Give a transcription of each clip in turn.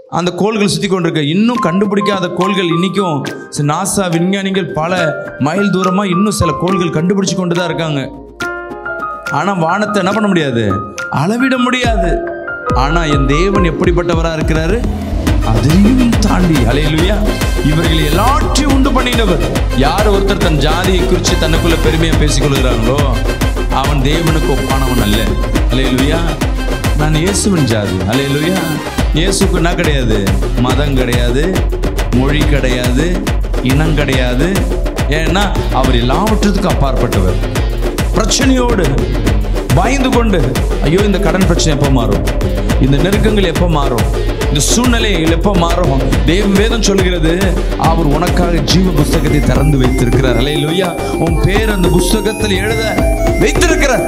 அந்த கோள்கள் சுற்றி கொண்டிருக்க இன்னும் கண்டுபிடிக்காத கோள்கள் இன்னைக்கும் சி- நாசா விஞ்ஞானிகள் பல மைல் தூரமாக இன்னும் சில கோள்கள் கண்டுபிடிச்சு கொண்டு தான் இருக்காங்க ஆனால் வானத்தை என்ன பண்ண முடியாது அளவிட முடியாது ஆனால் என் தேவன் எப்படிப்பட்டவராக இருக்கிறாரு அதையும் தாண்டி அலையிலுயா இவர்கள் எல்லாற்றையும் உண்டு பண்ணினவர் யார் ஒருத்தர் தன் ஜாதியை குறித்து தனக்குள்ள பெருமையாக பேசிக்கொள்கிறாங்களோ அவன் தேவனுக்கு ஒப்பானவன் அல்ல அலையிலுயா நான் இயேசுவின் ஜாதி அலையிலுயா இயேசுக்கு என்ன கிடையாது மதம் கிடையாது மொழி கிடையாது இனம் கிடையாது ஏன்னா அவர் எல்லாவற்றத்துக்கும் அப்பாற்பட்டவர் பிரச்சனையோடு பயந்து கொண்டு ஐயோ இந்த கடன் பிரச்சனை எப்போ மாறும் இந்த நெருக்கங்கள் எப்போ மாறும் இந்த சூழ்நிலைகள் எப்போ மாறும் தேவ வேதம் சொல்கிறது அவர் உனக்காக ஜீவ புஸ்தகத்தை திறந்து வைத்திருக்கிறார் அலையிலுயா உன் பேர் அந்த புஸ்தகத்தில் எழுத வைத்திருக்கிறார்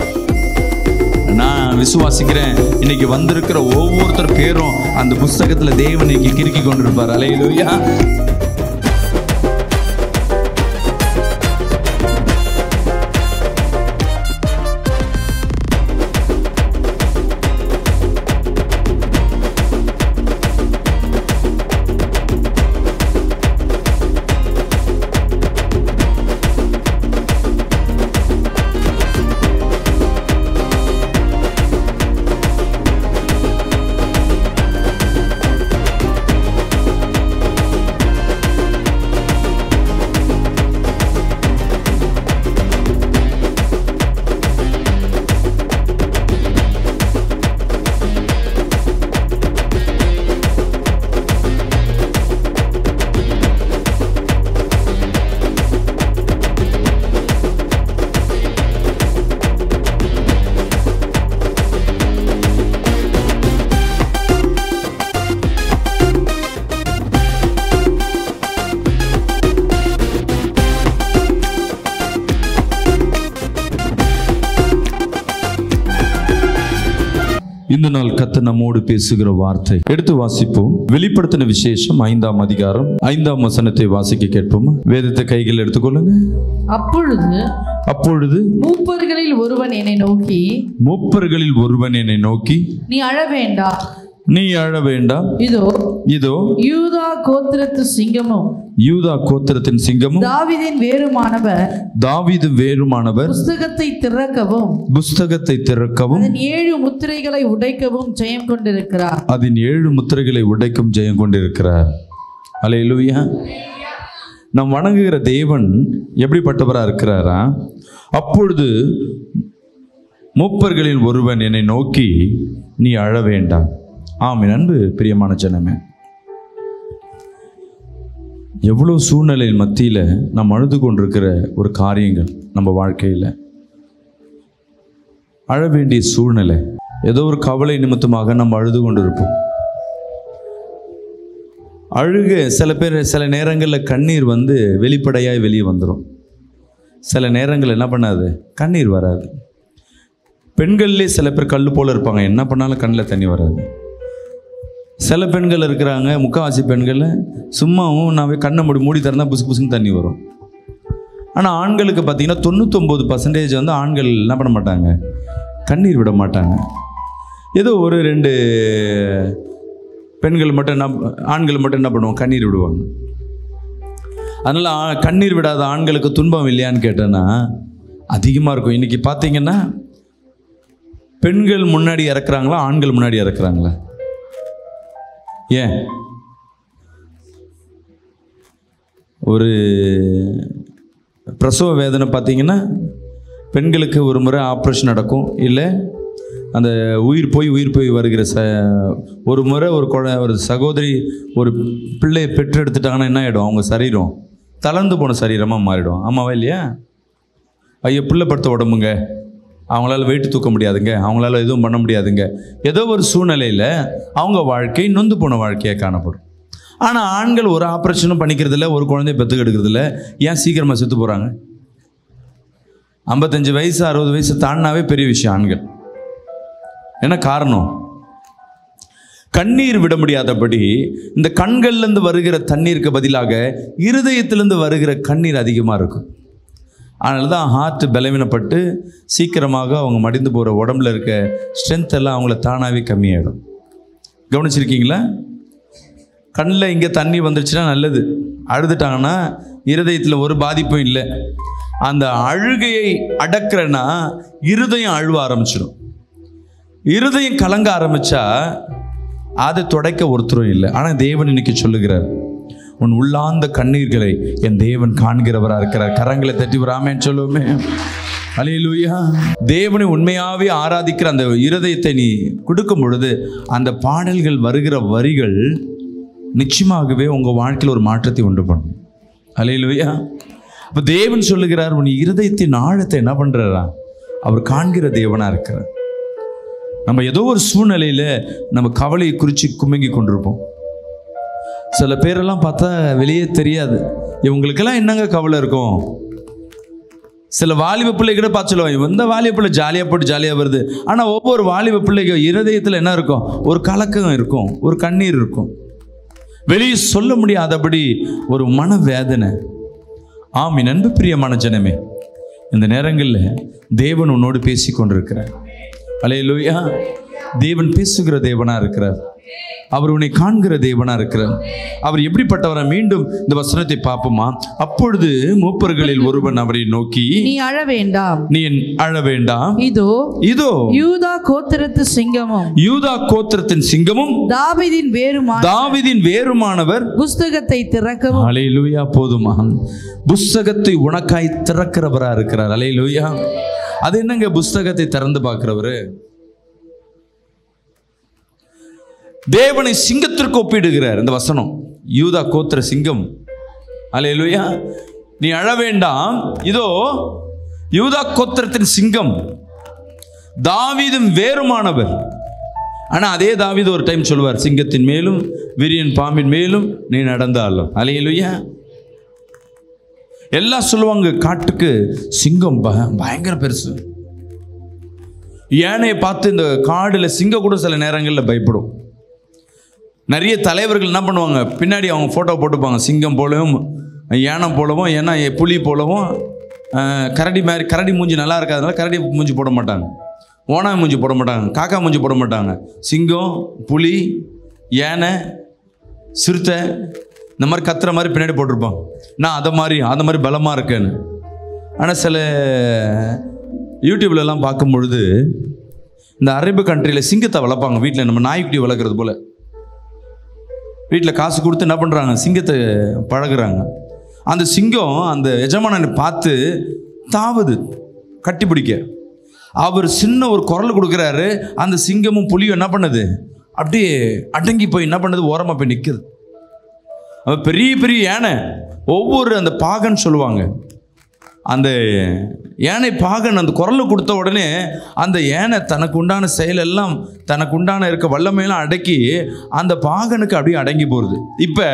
நான் விசுவாசிக்கிறேன் இன்னைக்கு வந்திருக்கிற ஒவ்வொருத்தர் பேரும் அந்த புஸ்தகத்துல தேவன் இன்னைக்கு கிறுக்கி கொண்டிருப்பார் அலையிலுயா இந்த நாள் கத்த நம்மோடு பேசுகிற வார்த்தை எடுத்து வாசிப்போம் வெளிப்படுத்தின விசேஷம் ஐந்தாம் அதிகாரம் ஐந்தாம் வசனத்தை வாசிக்க கேட்போமா வேதத்தை கைகள் எடுத்துக்கொள்ளுங்க அப்பொழுது அப்பொழுது மூப்பர்களில் ஒருவன் என்னை நோக்கி மூப்பர்களில் ஒருவன் என்னை நோக்கி நீ அழ வேண்டாம் நீ அழ வேண்டாம் இதோ இதோ யூதா கோத்திரத்து சிங்கமும் யூதா கோத்திரத்தின் சிங்கமும் தாவீதின் வேறுமானவர் தாவீது வேறுமானவர் புஸ்தகத்தை திறக்கவும் புஸ்தகத்தை திறக்கவும் அதன் ஏழு முத்திரைகளை உடைக்கவும் ஜெயம் கொண்டிருக்கிறார் அதன் ஏழு முத்திரைகளை உடைக்கும் ஜெயம் கொண்டிருக்கிறார் அல்லேலூயா நாம் வணங்குகிற தேவன் எப்படிப்பட்டவரா இருக்கிறாரா அப்பொழுது மூப்பர்களில் ஒருவன் என்னை நோக்கி நீ அழ வேண்டாம் ஆமென் அன்பு பிரியமான ஜனமே எவ்வளோ சூழ்நிலையின் மத்தியில் நாம் அழுது கொண்டிருக்கிற ஒரு காரியங்கள் நம்ம வாழ்க்கையில் அழ வேண்டிய சூழ்நிலை ஏதோ ஒரு கவலை நிமித்தமாக நம்ம அழுது கொண்டிருப்போம் அழுக சில பேர் சில நேரங்களில் கண்ணீர் வந்து வெளிப்படையாய் வெளியே வந்துடும் சில நேரங்கள் என்ன பண்ணாது கண்ணீர் வராது பெண்கள்லேயே சில பேர் கல் போல இருப்பாங்க என்ன பண்ணாலும் கண்ணில் தண்ணி வராது சில பெண்கள் இருக்கிறாங்க முக்காவாசி பெண்கள் சும்மாவும் நான் போய் கண்ணை மூடி மூடி திறந்தா புசு புசுன்னு தண்ணி வரும் ஆனால் ஆண்களுக்கு பார்த்தீங்கன்னா தொண்ணூத்தொம்பது பர்சன்டேஜ் வந்து ஆண்கள் என்ன பண்ண மாட்டாங்க கண்ணீர் விட மாட்டாங்க ஏதோ ஒரு ரெண்டு பெண்கள் மட்டும் என்ன ஆண்கள் மட்டும் என்ன பண்ணுவோம் கண்ணீர் விடுவாங்க அதனால் ஆ- கண்ணீர் விடாத ஆண்களுக்கு துன்பம் இல்லையான்னு கேட்டேன்னா அதிகமாக இருக்கும் இன்றைக்கி பார்த்தீங்கன்னா பெண்கள் முன்னாடி இறக்குறாங்களா ஆண்கள் முன்னாடி இறக்குறாங்களா ஏன் ஒரு பிரசவ வேதனை பார்த்தீங்கன்னா பெண்களுக்கு ஒரு முறை ஆப்ரேஷன் நடக்கும் இல்லை அந்த உயிர் போய் உயிர் போய் வருகிற ச ஒரு முறை ஒரு குழ ஒரு சகோதரி ஒரு பிள்ளையை பெற்றெடுத்துட்டாங்கன்னா என்ன ஆகிடும் அவங்க சரீரம் தளர்ந்து போன சரீரமாக மாறிடும் ஆமாவா இல்லையா ஐயோ பிள்ளை படுத்த உடம்புங்க அவங்களால வெயிட் தூக்க முடியாதுங்க அவங்களால எதுவும் பண்ண முடியாதுங்க ஏதோ ஒரு சூழ்நிலையில் அவங்க வாழ்க்கை நொந்து போன வாழ்க்கையாக காணப்படும் ஆனால் ஆண்கள் ஒரு ஆப்ரேஷனும் பண்ணிக்கிறதில்ல ஒரு குழந்தைய பெற்றுக் எடுக்கிறதில்ல ஏன் சீக்கிரமாக செத்து போகிறாங்க ஐம்பத்தஞ்சு வயசு அறுபது வயசு தாண்டினாவே பெரிய விஷயம் ஆண்கள் என்ன காரணம் கண்ணீர் விட முடியாதபடி இந்த கண்கள்லேருந்து வருகிற தண்ணீருக்கு பதிலாக இருதயத்திலேருந்து வருகிற கண்ணீர் அதிகமாக இருக்கும் அதனால தான் ஹார்ட் பலவீனப்பட்டு சீக்கிரமாக அவங்க மடிந்து போகிற உடம்புல இருக்க ஸ்ட்ரென்த் எல்லாம் அவங்கள தானாகவே கம்மியாயிடும் கவனிச்சிருக்கீங்களா கண்ணில் இங்கே தண்ணி வந்துருச்சுன்னா நல்லது அழுதுட்டாங்கன்னா இருதயத்தில் ஒரு பாதிப்பும் இல்லை அந்த அழுகையை அடக்கிறனா இருதயம் அழுவ ஆரம்பிச்சிடும் இருதயம் கலங்க ஆரம்பிச்சா அதை துடைக்க ஒருத்தரும் இல்லை ஆனால் தேவன் இன்னைக்கு சொல்லுகிறார் உன் உள்ளார்ந்த கண்ணீர்களை என் தேவன் காண்கிறவரா இருக்கிறார் கரங்களை தட்டி வராமேன்னு சொல்லுவோமே அலையிலூயா தேவனை உண்மையாவே ஆராதிக்கிற அந்த இருதயத்தை நீ கொடுக்கும் பொழுது அந்த பாடல்கள் வருகிற வரிகள் நிச்சயமாகவே உங்க வாழ்க்கையில் ஒரு மாற்றத்தை உண்டு பண்ணும் அலையிலூயா அப்ப தேவன் சொல்லுகிறார் உன் இருதயத்தின் ஆழத்தை என்ன பண்றாரா அவர் காண்கிற தேவனா இருக்கிறார் நம்ம ஏதோ ஒரு சூழ்நிலையில நம்ம கவலையை குறித்து குலுங்கி கொண்டிருப்போம் சில பேரெல்லாம் பார்த்தா வெளியே தெரியாது இவங்களுக்கெல்லாம் என்னங்க கவலை இருக்கும் சில வாலிப பிள்ளை கூட பார்த்து சொல்லுவாங்க இந்த வாலிப பிள்ளை ஜாலியாக போட்டு ஜாலியாக வருது ஆனால் ஒவ்வொரு வாலிப பிள்ளைக்கு இருதயத்தில் என்ன இருக்கும் ஒரு கலக்கம் இருக்கும் ஒரு கண்ணீர் இருக்கும் வெளியே சொல்ல முடியாதபடி ஒரு மன வேதனை ஆமி நண்பு பிரியமான ஜனமே இந்த நேரங்களில் தேவன் உன்னோடு பேசி கொண்டிருக்கிறார் அலையலூயா தேவன் பேசுகிற தேவனா இருக்கிறார் அவர் உன்னை காண்கிற தேவனா இருக்கிறார் அவர் எப்படிப்பட்டவரை மீண்டும் இந்த வசனத்தை பார்ப்போமா அப்பொழுது மூப்பர்களில் ஒருவன் அவரை நோக்கி நீ அழ வேண்டாம் நீ அழ வேண்டாம் இதோ இதோ யூதா கோத்திரத்து சிங்கமும் யூதா கோத்திரத்தின் சிங்கமும் தாவீதின் வேறுமான தாவீதின் வேறுமானவர் புஸ்தகத்தை திறக்கவும் அலையிலூயா போதுமா புஸ்தகத்தை உனக்காய் திறக்கிறவரா இருக்கிறார் அலையிலூயா அது என்னங்க புஸ்தகத்தை திறந்து பார்க்கிறவரு தேவனை சிங்கத்திற்கு ஒப்பிடுகிறார் இந்த வசனம் யூதா கோத்திர சிங்கம் அலையிலூயா நீ அழ வேண்டாம் இதோ யூதா கோத்திரத்தின் சிங்கம் தாவீதும் வேறுமானவர் ஆனா அதே தாவீது ஒரு டைம் சொல்வார் சிங்கத்தின் மேலும் விரியன் பாம்பின் மேலும் நீ நடந்தாலும் அலையிலுயா எல்லாம் சொல்லுவாங்க காட்டுக்கு சிங்கம் ப- பயங்கர பெருசு யானையை பார்த்து இந்த காடுல சிங்கம் கூட சில நேரங்களில் பயப்படும் நிறைய தலைவர்கள் என்ன பண்ணுவாங்க பின்னாடி அவங்க ஃபோட்டோ போட்டுப்பாங்க சிங்கம் போலவும் யானை போலவும் ஏன்னா புலி போலவும் அஹ், கரடி மாதிரி கரடி மூஞ்சி நல்லா இருக்காதனால கரடி மூஞ்சி போட மாட்டாங்க ஓனாய் மூஞ்சி போட மாட்டாங்க காக்கா மூஞ்சி போட மாட்டாங்க சிங்கம் புலி யானை சிறுத்தை இந்த மாதிரி கத்துற மாதிரி பின்னாடி போட்டிருப்பான் நான் அதை மாதிரி அந்த மாதிரி பலமாக இருக்கேன்னு ஆனால் சில யூடியூப்லலாம் பார்க்கும் பொழுது இந்த அரேபு கண்ட்ரியில் சிங்கத்தை வளர்ப்பாங்க வீட்டில் நம்ம நாய்க்குட்டி வளர்க்குறது போல் வீட்டில் காசு கொடுத்து என்ன பண்ணுறாங்க சிங்கத்தை பழகுறாங்க அந்த சிங்கம் அந்த எஜமானனை பார்த்து தாவுது கட்டி பிடிக்க அவர் சின்ன ஒரு குரல் கொடுக்குறாரு அந்த சிங்கமும் புலியும் என்ன பண்ணுது அப்படியே அடங்கி போய் என்ன பண்ணுது ஓரமாக போய் நிற்குது அவ பெரிய பெரிய யானை ஒவ்வொரு அந்த பாகன் சொல்லுவாங்க அந்த யானை பாகன் அந்த குரலை கொடுத்த உடனே அந்த யானை தனக்கு உண்டான செயலெல்லாம் தனக்கு உண்டான இருக்க வல்லமையெல்லாம் அடக்கி அந்த பாகனுக்கு அப்படியே அடங்கி போகிறது இப்போ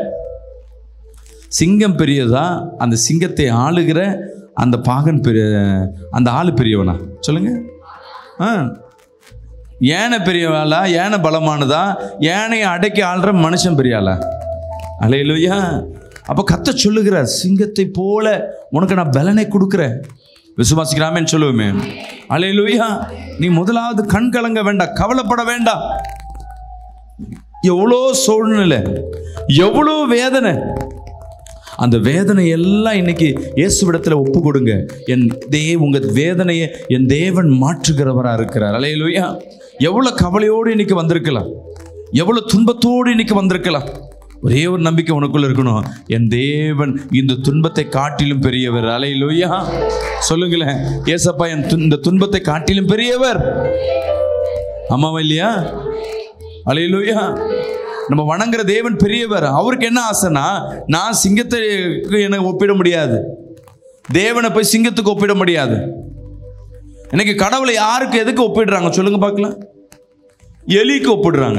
சிங்கம் பெரியதா அந்த சிங்கத்தை ஆளுகிற அந்த பாகன் பெரிய அந்த ஆளு பெரியவனா சொல்லுங்க ஆ யானை பெரியவாளா யானை பலமானதா யானையை அடக்கி ஆள்ற மனுஷன் பெரியாளா அலையிலுயா அப்போ கத்த சொல்லுகிறார் சிங்கத்தை போல உனக்கு நான் பலனை கொடுக்குறேன் விசுவாசிக்கிறாமேன்னு சொல்லுவோமே அலையிலுயா நீ முதலாவது கண் கலங்க வேண்டாம் கவலைப்பட வேண்டாம் எவ்வளோ சூழ்நிலை எவ்வளோ வேதனை அந்த வேதனை எல்லாம் இன்னைக்கு இயேசுவிடத்தில் ஒப்பு கொடுங்க என் தே உங்க வேதனையை என் தேவன் மாற்றுகிறவரா இருக்கிறார் அலையிலுயா எவ்வளோ கவலையோடு இன்னைக்கு வந்திருக்கலாம் எவ்வளோ துன்பத்தோடு இன்னைக்கு வந்திருக்கலாம் ஒரே ஒரு நம்பிக்கை உனக்குள்ள இருக்கணும் என் தேவன் இந்த துன்பத்தை காட்டிலும் பெரியவர் அலையிலுயா சொல்லுங்களேன் ஏசப்பா என் துன்- இந்த துன்பத்தை காட்டிலும் பெரியவர் ஆமாவா இல்லையா அலையிலுயா நம்ம வணங்குற தேவன் பெரியவர் அவருக்கு என்ன ஆசைனா நான் சிங்கத்துக்கு எனக்கு ஒப்பிட முடியாது தேவனை போய் சிங்கத்துக்கு ஒப்பிட முடியாது இன்னைக்கு கடவுளை யாருக்கு எதுக்கு ஒப்பிடுறாங்க சொல்லுங்க பார்க்கலாம் எலிக்கு ஒப்பிடுறாங்க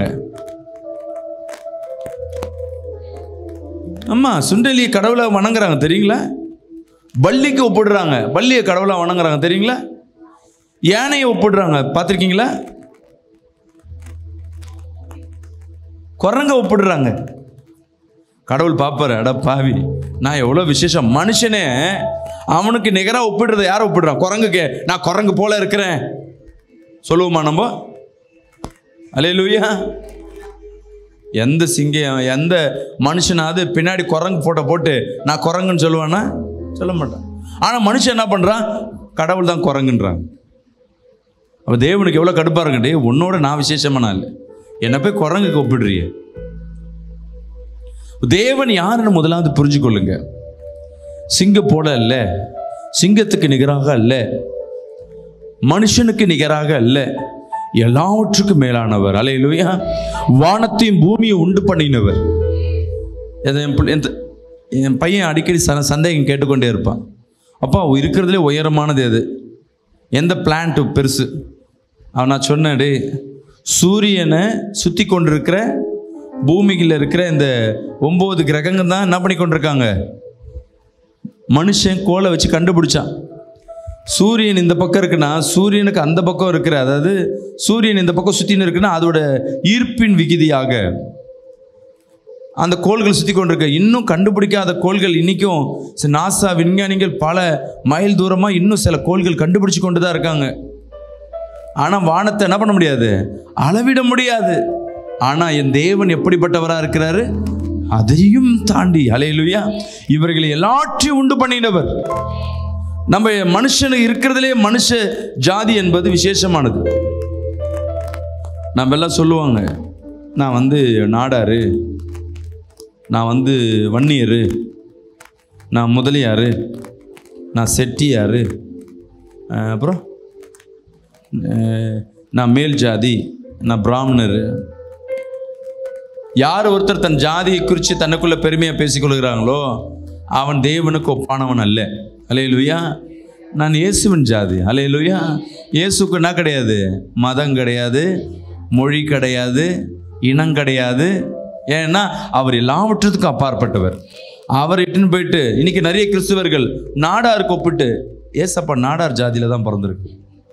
ஆமா சுண்டெலியை கடவுளை வணங்குறாங்க தெரியுங்களா பள்ளிக்கு ஒப்பிடுறாங்க பள்ளியை கடவுளை வணங்குறாங்க தெரியுங்களா யானையை ஒப்பிடுறாங்க பார்த்துருக்கீங்களா குரங்க ஒப்பிடுறாங்க கடவுள் பார்ப்பாரு அட பாவி நான் எவ்வளோ விசேஷம் மனுஷனே அவனுக்கு நிகராக ஒப்பிடுறத யார் ஒப்பிடுறான் குரங்குக்கு நான் குரங்கு போல இருக்கிறேன் சொல்லுவோமா நம்ம அலே லூயா எந்த சிங்கம் எந்த மனுஷனாவது பின்னாடி குரங்கு போட்டோ போட்டு நான் குரங்குன்னு சொல்லுவானா சொல்ல மாட்டான் ஆனால் மனுஷன் என்ன பண்ணுறான் கடவுள் தான் குரங்குன்றான் அப்போ தேவனுக்கு எவ்வளோ கடுப்பாக இருக்கு டே உன்னோட நான் விசேஷமான இல்லை என்னை போய் குரங்குக்கு ஒப்பிடுறிய தேவன் யாருன்னு முதலாவது புரிஞ்சு கொள்ளுங்க சிங்க போல அல்ல சிங்கத்துக்கு நிகராக அல்ல மனுஷனுக்கு நிகராக அல்ல எல்லாவற்றுக்கும் மேலானவர் அலையிலுயா வானத்தையும் பூமியை உண்டு பண்ணினவர் இதை என் பிள்ளை- என் த- என் பையன் அடிக்கடி ச சந்தேகம் கேட்டுக்கொண்டே இருப்பான் அப்பா இருக்கிறதுலே உயரமானது எது எந்த பிளான்ட் பெருசு அவன் நான் சொன்னேன் டேய் சூரியனை சுற்றி கொண்டிருக்கிற பூமியில் இருக்கிற இந்த ஒம்பது கிரகங்கள் தான் என்ன பண்ணி கொண்டிருக்காங்க மனுஷன் கோலை வச்சு கண்டுபிடிச்சான் சூரியன் இந்த பக்கம் இருக்குன்னா சூரியனுக்கு அந்த பக்கம் இருக்கிற அதாவது சூரியன் இந்த பக்கம் சுற்றின்னு இருக்குன்னா அதோட ஈர்ப்பின் விகிதியாக அந்த கோள்கள் சுற்றி கொண்டிருக்க இன்னும் கண்டுபிடிக்காத கோள்கள் இன்னைக்கும் சி- நாசா விஞ்ஞானிகள் பல மைல் தூரமாக இன்னும் சில கோள்கள் கண்டுபிடிச்சு கொண்டு தான் இருக்காங்க ஆனால் வானத்தை என்ன பண்ண முடியாது அளவிட முடியாது ஆனால் என் தேவன் எப்படிப்பட்டவராக இருக்கிறாரு அதையும் தாண்டி அலையலுயா இவர்களை எல்லாற்றையும் உண்டு பண்ணினவர் நம்ம மனுஷனுக்கு இருக்கிறதுலே மனுஷ ஜாதி என்பது விசேஷமானது நம்ம எல்லாம் சொல்லுவாங்க நான் வந்து நாடாரு நான் வந்து வன்னியர் நான் முதலியார் நான் செட்டியார் அஹ் அப்புறம் அஹ் நான் மேல் ஜாதி நான் பிராமணர் யார் ஒருத்தர் தன் ஜாதியை குறித்து தனக்குள்ள பெருமையாக பேசிக்கொள்கிறாங்களோ அவன் தேவனுக்கு ஒப்பானவன் அல்ல அலையலுயா நான் இயேசுவின் ஜாதி அலையலுயா இயேசுக்கு என்ன கிடையாது மதம் கிடையாது மொழி கிடையாது இனம் கிடையாது ஏன்னா அவர் எல்லாவற்றத்துக்கும் அப்பாற்பட்டவர் அவர் இட்டுன்னு போயிட்டு இன்னைக்கு நிறைய கிறிஸ்துவர்கள் நாடாருக்கு ஒப்பிட்டு ஏசப்பா நாடார் ஜாதியில தான் பிறந்திருக்கு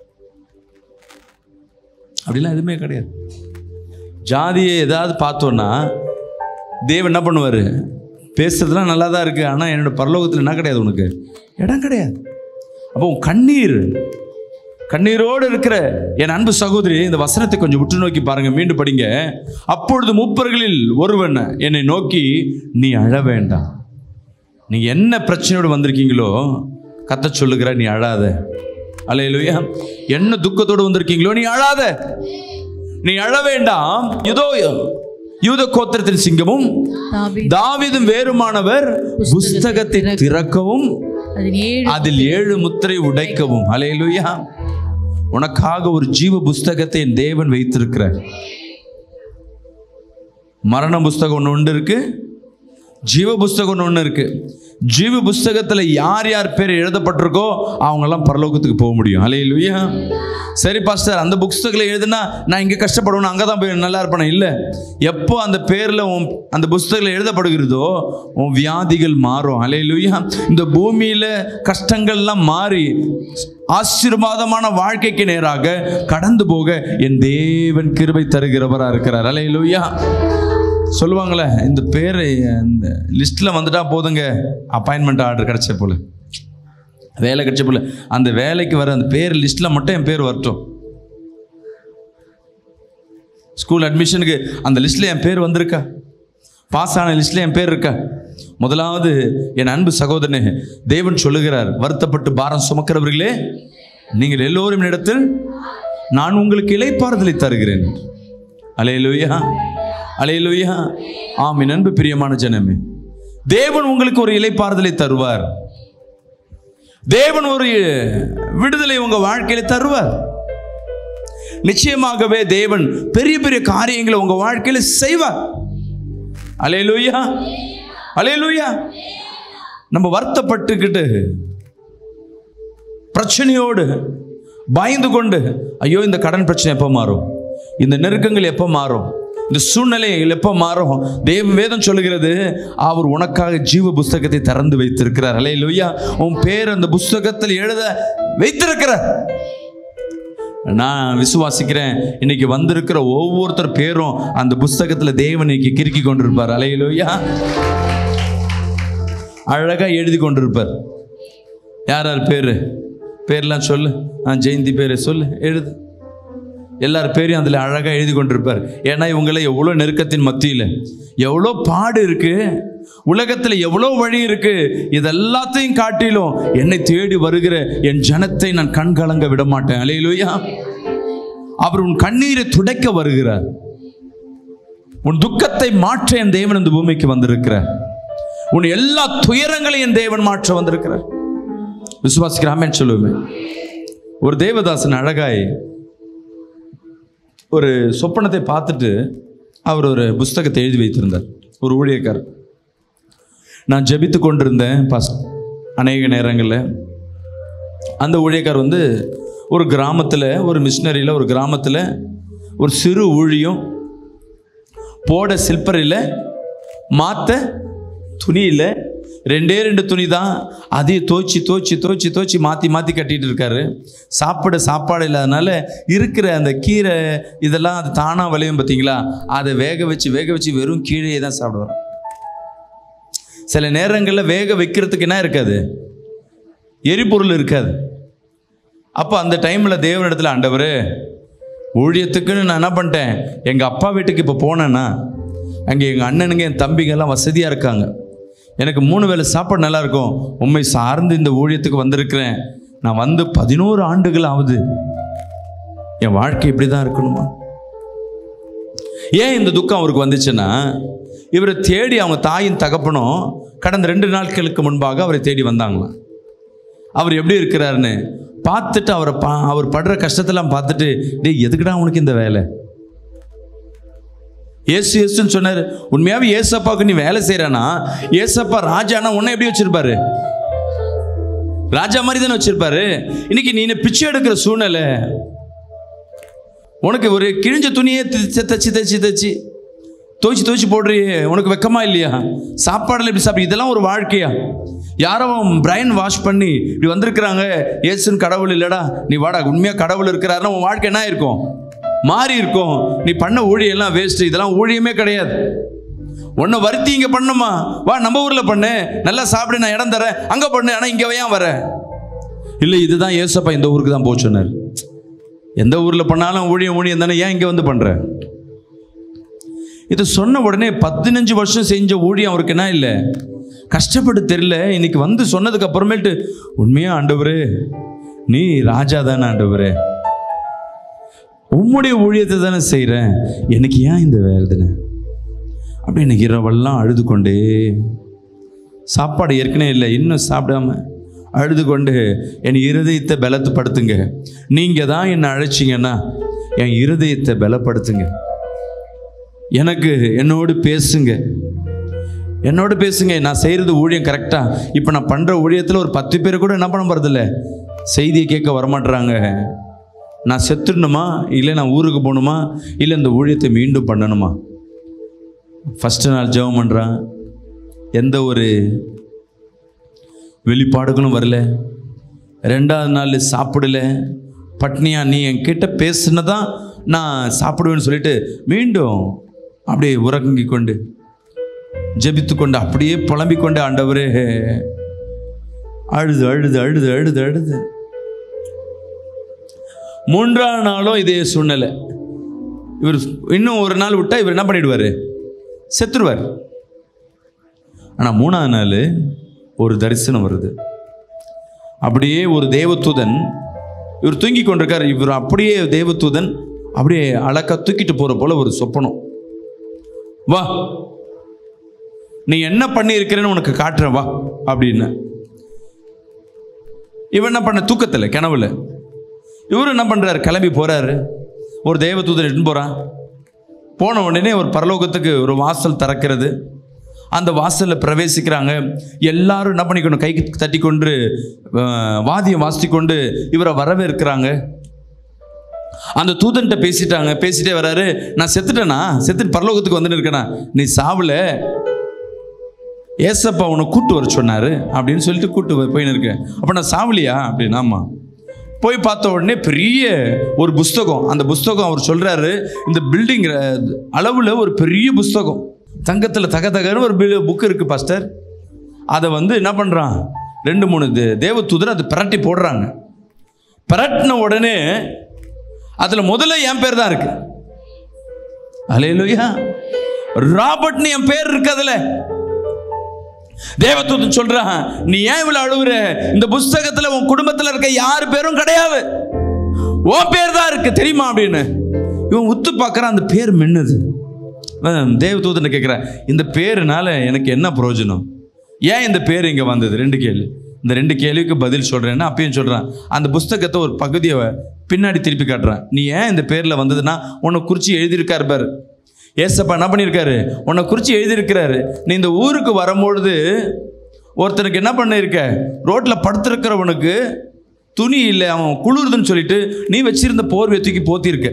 அப்படிலாம் எதுவுமே கிடையாது ஜாதியை ஏதாவது பார்த்தோன்னா தேவன் என்ன பண்ணுவார் பேசுறதுலாம் நல்லா தான் இருக்குது ஆனால் என்னோட பரலோகத்தில் என்ன கிடையாது உனக்கு இடம் கிடையாது அப்போ உன் கண்ணீர் கண்ணீரோடு இருக்கிற என் அன்பு சகோதரி இந்த வசனத்தை கொஞ்சம் உற்று நோக்கி பாருங்க மீண்டும் படிங்க அப்பொழுது மூப்பர்களில் ஒருவன் என்னை நோக்கி நீ அழ வேண்டாம் நீங்க என்ன பிரச்சனையோடு வந்திருக்கீங்களோ கத்த சொல்லுகிற நீ அழாத அலையலுயா என்ன துக்கத்தோடு வந்திருக்கீங்களோ நீ அழாத நீ அழ வேண்டாம் இதோ யூத கோத்திரத்தின் சிங்கமும் தாவீது தாவீதும் வேறுமானவர் புஸ்தகத்தை திறக்கவும் அதில் ஏழு அதில் ஏழு முத்திரை உடைக்கவும் அலையலுயா உனக்காக ஒரு ஜீவ புஸ்தகத்தை என் தேவன் வைத்திருக்கிறார் மரண புஸ்தகம் ஒன்று உண்டு இருக்கு ஜீவ புஸ்தகம் ஒன்று இருக்கு ஜீவ புஸ்தகத்தில் யார் யார் பேர் எழுதப்பட்டிருக்கோ அவங்கெல்லாம் பரலோகத்துக்கு போக முடியும் அலையிலுயா சரி பாஸ்டர் அந்த புஸ்தகத்தில் எழுதுனா நான் இங்கே கஷ்டப்படுவேன் அங்கே தான் போய் நல்லா இருப்பேன் இல்லை எப்போ அந்த பேரில் உன் அந்த புஸ்தகத்தில் எழுதப்படுகிறதோ உன் வியாதிகள் மாறும் அலையிலுயா இந்த பூமியில் கஷ்டங்கள்லாம் மாறி ஆசீர்வாதமான வாழ்க்கைக்கு நேராக கடந்து போக என் தேவன் கிருபை தருகிறவராக இருக்கிறார் அலையிலுயா சொல்லுவாங்களே இந்த பேர் இந்த லிஸ்ட்டில் வந்துட்டா போதுங்க அப்பாயின்மெண்ட் ஆர்டர் கிடைச்ச போல வேலை கிடைச்ச போல அந்த வேலைக்கு வர அந்த பேர் லிஸ்ட்டில் மட்டும் என் பேர் வரட்டும் ஸ்கூல் அட்மிஷனுக்கு அந்த லிஸ்ட்டில் என் பேர் வந்திருக்கா பாஸ் ஆன லிஸ்ட்டில் என் பேர் இருக்கா முதலாவது என் அன்பு சகோதரனே தேவன் சொல்லுகிறார் வருத்தப்பட்டு பாரம் சுமக்கிறவர்களே நீங்கள் எல்லோரும் இடத்தில் நான் உங்களுக்கு இலைப்பாறுதலை தருகிறேன் அலையலுயா அலையலுயா ஆமின் அன்பு பிரியமான ஜனமே தேவன் உங்களுக்கு ஒரு இலைப்பாறுதலை தருவார் தேவன் ஒரு விடுதலை உங்க வாழ்க்கையில தருவார் நிச்சயமாகவே தேவன் பெரிய பெரிய காரியங்களை உங்க வாழ்க்கையில செய்வார் அலையலுயா அலையலுயா நம்ம வருத்தப்பட்டுக்கிட்டு பிரச்சனையோடு பயந்து கொண்டு ஐயோ இந்த கடன் பிரச்சனை எப்போ மாறும் இந்த நெருக்கங்கள் எப்போ மாறும் இந்த சூழ்நிலைகள் எப்போ மாறும் தேவ வேதம் சொல்லுகிறது அவர் உனக்காக ஜீவ புஸ்தகத்தை திறந்து வைத்திருக்கிறார் அலே லொய்யா உன் பேர் அந்த புஸ்தகத்தில் எழுத வைத்திருக்கிறார் நான் விசுவாசிக்கிறேன் இன்னைக்கு வந்திருக்கிற ஒவ்வொருத்தர் பேரும் அந்த புஸ்தகத்தில் தேவன் இன்னைக்கு கிறுக்கி கொண்டிருப்பார் அலையிலோயா அழகா எழுதி கொண்டிருப்பார் யார் யார் பேர் பேர்லாம் சொல்லு ஆ ஜெயந்தி பேர் சொல்லு எழுது எல்லார் பேரையும் அதில் அழகாக எழுதி கொண்டிருப்பார் ஏன்னா இவங்கள எவ்வளோ நெருக்கத்தின் மத்தியில் எவ்வளோ பாடு இருக்கு உலகத்தில் எவ்வளோ வழி இருக்கு இதெல்லாத்தையும் காட்டிலும் என்னை தேடி வருகிற என் ஜனத்தை நான் கண் கலங்க விட மாட்டேன் அலையிலுயா அவர் உன் கண்ணீரை துடைக்க வருகிறார் உன் துக்கத்தை மாற்ற என் தேவன் இந்த பூமிக்கு வந்திருக்கிறார் உன் எல்லா துயரங்களையும் என் தேவன் மாற்ற வந்திருக்கிறார் விசுவாசிக்கிறாமேன்னு சொல்லுவேன் ஒரு தேவதாசன் அழகாய் ஒரு சொப்பனத்தை பார்த்துட்டு அவர் ஒரு புஸ்தகத்தை எழுதி வைத்திருந்தார் ஒரு ஊழியக்காரர் நான் ஜெபித்து கொண்டிருந்தேன் பஸ் அநேக நேரங்களில் அந்த ஊழியக்கார் வந்து ஒரு கிராமத்தில் ஒரு மிஷினரியில் ஒரு கிராமத்தில் ஒரு சிறு ஊழியம் போட சில்பரில் மாற்ற துணியில் ரெண்டே ரெண்டு துணி தான் அதையும் தோச்சி தோச்சி தோச்சி தோச்சி மாற்றி மாற்றி கட்டிட்டு இருக்காரு சாப்பிட சாப்பாடு இல்லாதனால இருக்கிற அந்த கீரை இதெல்லாம் அது தானாக விளையும் பார்த்தீங்களா அதை வேக வச்சு வேக வச்சு வெறும் கீழே தான் சாப்பிடுவார் சில நேரங்களில் வேக வைக்கிறதுக்கு என்ன இருக்காது எரிபொருள் இருக்காது அப்போ அந்த டைமில் தேவனிடத்தில் ஆண்டவர் ஊழியத்துக்குன்னு நான் என்ன பண்ணிட்டேன் எங்கள் அப்பா வீட்டுக்கு இப்போ போனேன்னா அங்கே எங்கள் அண்ணனுங்க என் தம்பிங்கெல்லாம் வசதியாக இருக்காங்க எனக்கு மூணு வேளை சாப்பாடு நல்லா இருக்கும் உண்மை சார்ந்து இந்த ஊழியத்துக்கு வந்திருக்கிறேன் நான் வந்து பதினோரு ஆண்டுகள் ஆகுது என் வாழ்க்கை இப்படி தான் இருக்கணுமா ஏன் இந்த துக்கம் அவருக்கு வந்துச்சுன்னா இவரை தேடி அவங்க தாயின் தகப்பனும் கடந்த ரெண்டு நாட்களுக்கு முன்பாக அவரை தேடி வந்தாங்களாம் அவர் எப்படி இருக்கிறாருன்னு பார்த்துட்டு அவரை பா அவர் படுற கஷ்டத்தெல்லாம் பார்த்துட்டு டேய் எதுக்குடா உனக்கு இந்த வேலை ஏசு ஏசுன்னு சொன்னார் உண்மையாவே ஏசப்பாவுக்கு நீ வேலை செய்கிறானா ஏசப்பா ராஜானா உன்னை எப்படி வச்சிருப்பாரு ராஜா மாதிரி தானே வச்சிருப்பாரு இன்னைக்கு நீ என்ன பிச்சை எடுக்கிற சூழ்நிலை உனக்கு ஒரு கிழிஞ்ச துணியே தி- தச்சு தச்சு தச்சு துவைச்சு துவைச்சு போடுறியே உனக்கு வெக்கமா இல்லையா சாப்பாடுல இப்படி சாப்பிடு இதெல்லாம் ஒரு வாழ்க்கையா யாரோ பிரைன் வாஷ் பண்ணி இப்படி வந்திருக்கிறாங்க ஏசுன்னு கடவுள் இல்லடா நீ வாடா உண்மையா கடவுள் இருக்கிறாருன்னா உன் வாழ்க்கை என்ன இருக்கும் மாறி இருக்கும் நீ பண்ண ஊழியெல்லாம் வேஸ்ட் இதெல்லாம் ஊழியமே கிடையாது உன்னை வருத்தி இங்க பண்ணுமா வா நம்ம ஊர்ல பண்ணு நல்லா சாப்பிடு நான் இடம் தரேன் அங்க பண்ணு ஆனா இங்க ஏன் வர இல்லை இதுதான் ஏசப்பா இந்த ஊருக்கு தான் போக சொன்னார் எந்த ஊரில் பண்ணாலும் ஊழியம் ஊழியம் தானே ஏன் இங்கே வந்து பண்ணுற இது சொன்ன உடனே பதினஞ்சு வருஷம் செஞ்ச ஊழியம் அவருக்கு என்ன இல்லை கஷ்டப்பட்டு தெரியல இன்னைக்கு வந்து சொன்னதுக்கு அப்புறமேட்டு உண்மையா ஆண்டவரே நீ ராஜா தானே ஆண்டவரே உம்முடைய ஊழியத்தை தானே செய்கிறேன் எனக்கு ஏன் இந்த வேதனை அப்படி எனக்கு இரவெல்லாம் அழுது கொண்டே சாப்பாடு ஏற்கனவே இல்லை இன்னும் சாப்பிடாம அழுது கொண்டு என் இருதயத்தை பலத்துப்படுத்துங்க நீங்கள் தான் என்னை அழைச்சிங்கன்னா என் இருதயத்தை பலப்படுத்துங்க எனக்கு என்னோடு பேசுங்க என்னோடு பேசுங்க நான் செய்கிறது ஊழியம் கரெக்டாக இப்போ நான் பண்ணுற ஊழியத்தில் ஒரு பத்து பேர் கூட என்ன பண்ண போகிறதில்ல செய்தியை கேட்க வரமாட்றாங்க நான் செத்துடணுமா இல்லை நான் ஊருக்கு போகணுமா இல்லை இந்த ஊழியத்தை மீண்டும் பண்ணணுமா ஃபஸ்ட்டு நாள் ஜெபம் பண்ணுறான் எந்த ஒரு வெளிப்பாடுகளும் வரல ரெண்டாவது நாள் சாப்பிடல பட்னியா நீ என்கிட்ட பேசுனதான் நான் சாப்பிடுவேன்னு சொல்லிட்டு மீண்டும் அப்படியே உறங்கி கொண்டு ஜெபித்து கொண்டு அப்படியே புலம்பிக் கொண்டு ஆண்டவரே அழுது அழுது அழுது அழுது அழுது மூன்றாம் நாளும் இதே சூழ்நிலை இவர் இன்னும் ஒரு நாள் விட்டா இவர் என்ன பண்ணிடுவார் செத்துருவார் ஆனால் மூணாவது நாள் ஒரு தரிசனம் வருது அப்படியே ஒரு தேவதூதன் இவர் தூங்கி கொண்டிருக்கார் இவர் அப்படியே தேவதூதன் அப்படியே அழகா தூக்கிட்டு போற போல ஒரு சொப்பனம் வா நீ என்ன பண்ணி இருக்கிறேன்னு உனக்கு காட்டுறேன் வா அப்படின்னு இவன் என்ன பண்ண தூக்கத்தில் கனவுல இவரு என்ன பண்றாரு கிளம்பி போறாரு ஒரு தேவதூதன் எடுத்துன்னு போறான் போன உடனே ஒரு பரலோகத்துக்கு ஒரு வாசல் திறக்கிறது அந்த வாசலில் பிரவேசிக்கிறாங்க எல்லாரும் என்ன பண்ணிக்கணும் கைக்கு தட்டி கொண்டு அஹ், வாத்தியம் வாசித்து கொண்டு இவரை வரவேற்கிறாங்க அந்த தூதன்ட்ட பேசிட்டாங்க பேசிட்டே வராரு நான் செத்துட்டேனா செத்துட்டு பரலோகத்துக்கு வந்துட்டு இருக்கேனா நீ சாவல ஏசப்பா உன்னை கூட்டு வர சொன்னாரு அப்படின்னு சொல்லிட்டு கூட்டு போய் போயின்னு இருக்கேன் அப்போ நான் சாவலியா அப்படின்னு ஆமா போய் பார்த்த உடனே பெரிய ஒரு புஸ்தகம் அந்த புஸ்தகம் அவர் சொல்றாரு இந்த பில்டிங் அளவில் ஒரு பெரிய புஸ்தகம் தங்கத்தில் தக தகன்னு ஒரு புக் இருக்கு பாஸ்டர் அதை வந்து என்ன பண்ணுறான் ரெண்டு மூணு தே- தேவதூதர் அதை பிரட்டி போடுறாங்க பிரட்டின உடனே அதுல முதல்ல என் பேர் தான் இருக்கு அலையலுயா ராபர்ட்னு என் பேர் இருக்கு அதுல தேவதூதன் சொல்றான் நீ ஏன் இவ்வளவு அழுவுற இந்த புஸ்தகத்துல உன் குடும்பத்துல இருக்க யார் பேரும் கிடையாது உன் பேர் தான் இருக்கு தெரியுமா அப்படின்னு இவன் உத்து பார்க்கறான் அந்த பேர் மின்னுது அவன் தேவதூதனை கேட்குறேன் இந்த பேருனால எனக்கு என்ன பிரயோஜனம் ஏன் இந்த பேர் இங்கே வந்தது ரெண்டு கேள்வி இந்த ரெண்டு கேள்விக்கு பதில் சொல்கிறேன்னா அப்பயும் சொல்கிறான் அந்த புஸ்தகத்தை ஒரு பகுதியை பின்னாடி திருப்பி காட்டுறான் நீ ஏன் இந்த பேரில் வந்ததுன்னா உன்னை குறித்து எழுதியிருக்காரு பாரு ஏசப்பா என்ன பண்ணியிருக்காரு உன்னை குறித்து எழுதியிருக்கிறாரு நீ இந்த ஊருக்கு வரும்பொழுது ஒருத்தனுக்கு என்ன பண்ணியிருக்க ரோட்டில் படுத்திருக்கிறவனுக்கு துணி இல்லை அவன் குளிருதுன்னு சொல்லிட்டு நீ வச்சிருந்த போர்வை தூக்கி போத்தியிருக்க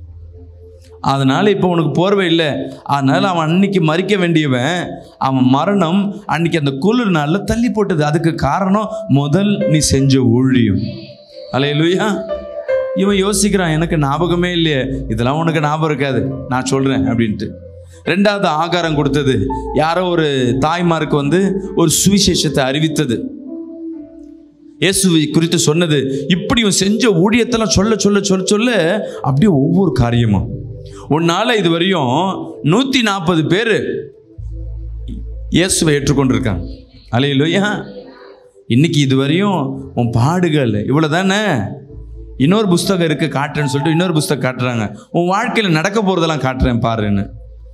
அதனால இப்போ உனக்கு போர்வை இல்லை அதனால அவன் அன்னைக்கு மறிக்க வேண்டியவன் அவன் மரணம் அன்னைக்கு அந்த குளிர் நாளில் தள்ளி போட்டது அதுக்கு காரணம் முதல் நீ செஞ்ச ஊழியம் அலையலுயா இவன் யோசிக்கிறான் எனக்கு ஞாபகமே இல்லையே இதெல்லாம் உனக்கு ஞாபகம் இருக்காது நான் சொல்கிறேன் அப்படின்ட்டு ரெண்டாவது ஆகாரம் கொடுத்தது யாரோ ஒரு தாய்மாருக்கு வந்து ஒரு சுவிசேஷத்தை அறிவித்தது இயேசுவை குறித்து சொன்னது இப்படி இவன் செஞ்ச ஊழியத்தெல்லாம் சொல்ல சொல்ல சொல்ல சொல்ல அப்படியே ஒவ்வொரு காரியமும் உன்னால இது வரையும் நூற்றி நாற்பது பேர் இயேசுவை ஏற்றுக்கொண்டிருக்காங்க அலையிலோயா இன்னைக்கு இது வரையும் உன் பாடுகள் இவ்வளோ தானே இன்னொரு புஸ்தகம் இருக்கு காட்டுறேன்னு சொல்லிட்டு இன்னொரு புஸ்தகம் காட்டுறாங்க உன் வாழ்க்கையில் நடக்க போகிறதெல்லாம் காட்டுறேன் பாருன்னு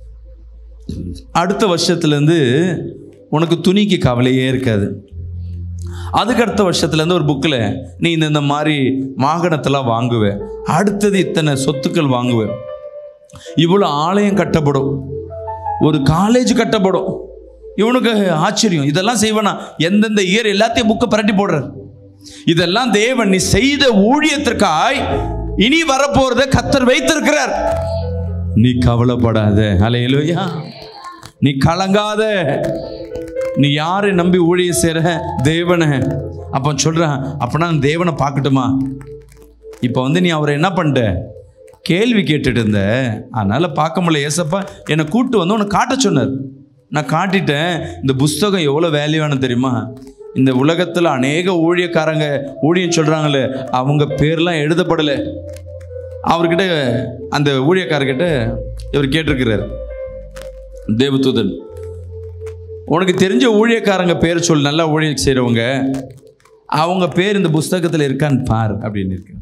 அடுத்த வருஷத்துலேருந்து உனக்கு துணிக்கு கவலையே இருக்காது அதுக்கு அடுத்த வருஷத்துலேருந்து ஒரு புக்கில் நீ இந்த இந்த மாதிரி வாகனத்தெல்லாம் வாங்குவ அடுத்தது இத்தனை சொத்துக்கள் வாங்குவ இவ்வளோ ஆலயம் கட்டப்படும் ஒரு காலேஜ் கட்டப்படும் இவனுக்கு ஆச்சரியம் இதெல்லாம் செய்வனா எந்தெந்த இயர் எல்லாத்தையும் புக்கை பரட்டி போடுறார் இதெல்லாம் தேவன் நீ செய்த ஊழியத்திற்காய் இனி வரப்போறத கத்தர் வைத்திருக்கிறார் நீ கவலைப்படாத அலையலுயா நீ கலங்காத நீ யாரை நம்பி ஊழியம் செய்கிற தேவனை அப்போ சொல்கிறான் அப்போனா நான் தேவனை பார்க்கட்டுமா இப்போ வந்து நீ அவரை என்ன பண்ணிட்ட கேள்வி கேட்டுட்டு இருந்த அதனால் பார்க்க முடியல ஏசப்பா என்னை கூட்டு வந்து உன்னை காட்ட சொன்னார் நான் காட்டிட்டேன் இந்த புஸ்தகம் எவ்வளோ வேல்யூவானு தெரியுமா இந்த உலகத்தில் அநேக ஊழியக்காரங்க ஊழியம் சொல்கிறாங்களே அவங்க பேர்லாம் எழுதப்படலை அவர்கிட்ட அந்த ஊழியக்காரர்கிட்ட இவர் கேட்டிருக்கிறார் தேவதூதன் உனக்கு தெரிஞ்ச ஊழியக்காரங்க பேர் சொல்லு நல்லா ஊழியம் செய்கிறவங்க அவங்க பேர் இந்த புஸ்தகத்தில் இருக்கான்னு பார் அப்படின்னு இருக்கு